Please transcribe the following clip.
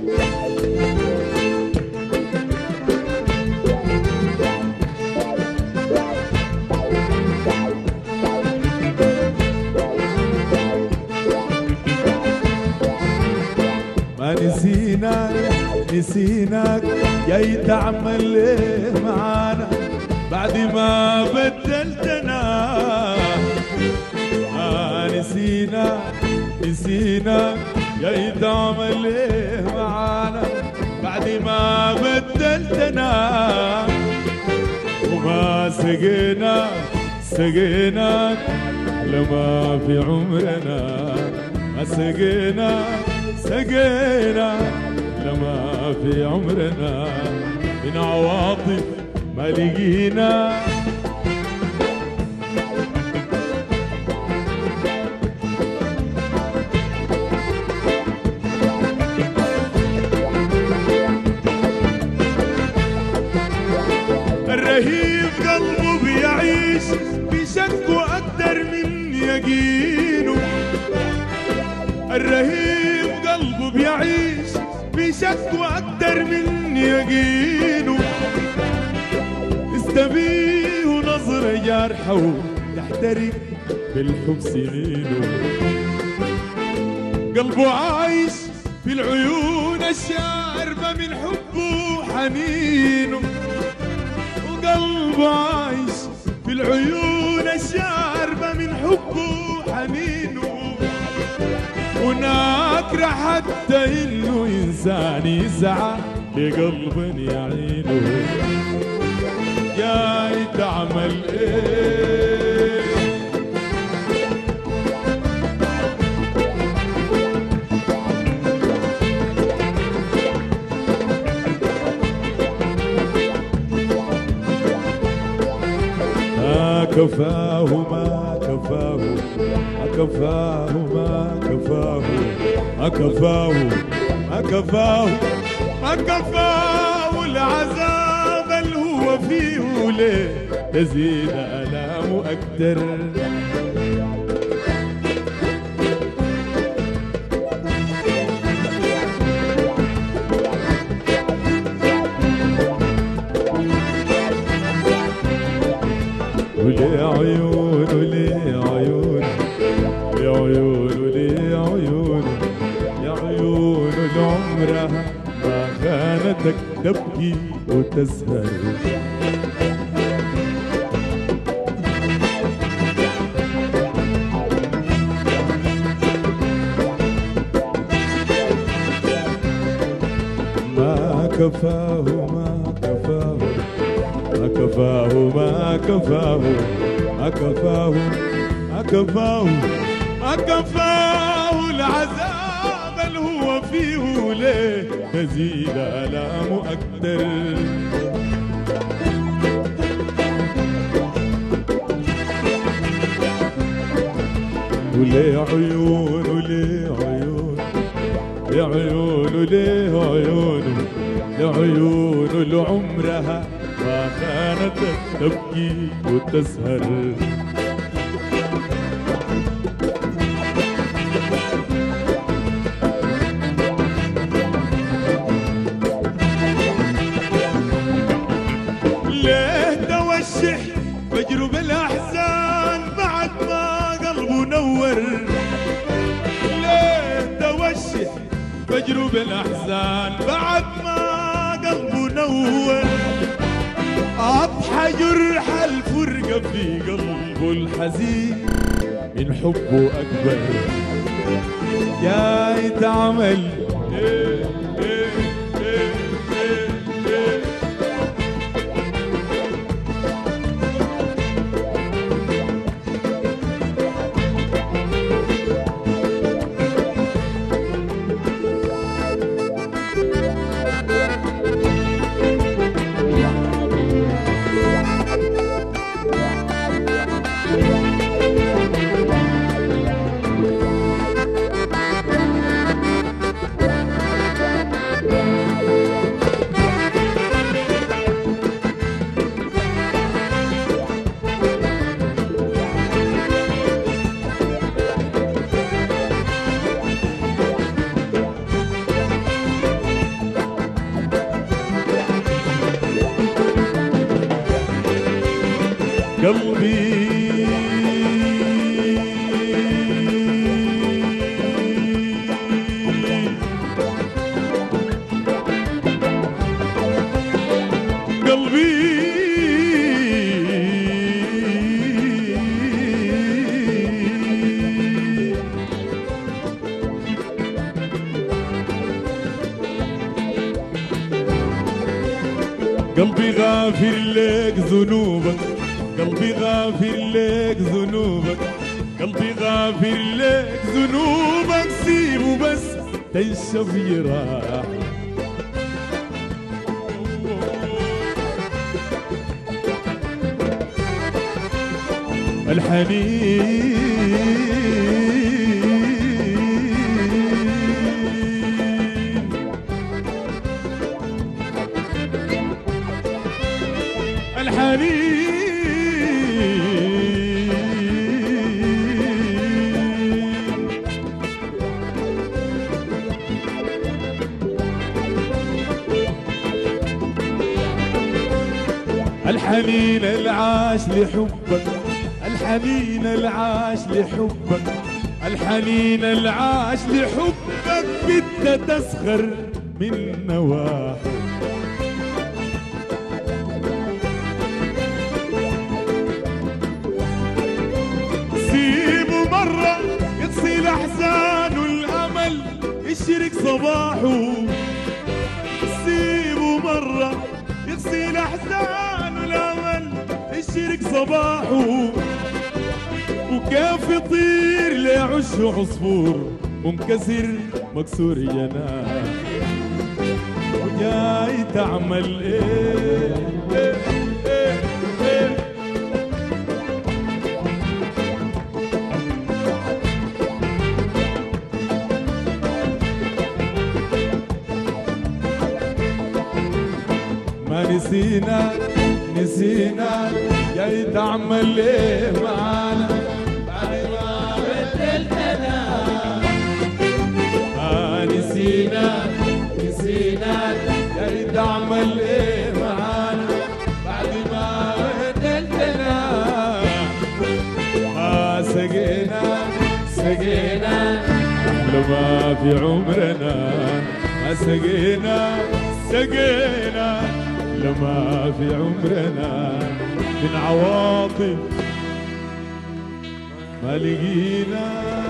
ما نسيناك نسيناك جاي تعمل ليه معانا بعد ما بدلتنا ما نسيناك نسيناك جاي تعمل ليه معانا بعد ما بدلتنا وما سقينا سقيناك لما في عمرنا ما سقينا سقينا لما في عمرنا من عواطف ما لقينا الرهيب قلبه بيعيش بشك أكتر من يقينه الرهيب قلبه بيعيش بشك أكتر من يقينه استبيه نظرة جارحة تحترق بالحب سنينه قلبه عايش في العيون الشاربة من حبه وحنينه وقلبه عايش في العيون الشاربة من حبه وحنينه وناكره حتى انه انسان يسعى لقلب يعينه جاي تعمل ايه ما كفاه ما كفاه ما كفاه ما كفاه ما كفاه ما كفاه ما كفاه العذاب اللي هو فيه ليه تزيد آلامه أكتر وليه عيون وليه عيون يا عيون وليه عيون يا عيون لعمرها ما خانتك تبكي وتسهر ما كفاه ما كفاه ما كفاه ما كفاه ما كفاه ما كفاه ما كفاه العذاب اللي هو فيه ليه تزيد آلامه أكتر وليه عيون وليه عيون يا عيون ليه عيون لعيون لعمرها ما خانتك تبكي وتسهر ليه توشح بجرب الأحزان بعد ما قلبه نور ليه توشح بجرب الأحزان بعد ما قلبه نور أضحى جرح الفرقة في قلبه الحزين من حبه أكبر جاي تعمل إيه إيه إيه إيه إيه قلبي قلبي قلبي غافر لك ذنوبك قلبي غافر لك ذنوبك قلبي غافر لك ذنوبك سيبه بس تنشف جراح الحنين الحنين الحنين العاش لحبك الحنين العاش لحبك الحنين العاش لحبك بدك تسخر من نواحي سيبه مرة يغسل أحزانه الأمل يشرق صباحه سيبه مرة يغسل أحزانه الأمل يشرق صباحه وكيف يطير ليعش عصفور منكسر مكسور جناح وجاي تعمل ايه, إيه, إيه, إيه ما نسينا نسينا جاي تعمل ايه معانا بعد ما بدلتنا ما نسينا نسينا جاي تعمل ايه معانا بعد ما بدلتنا ما سقينا سقينا احلى ما في عمرنا ما سقينا سقينا لما في عمرنا من عواطف ما لقينا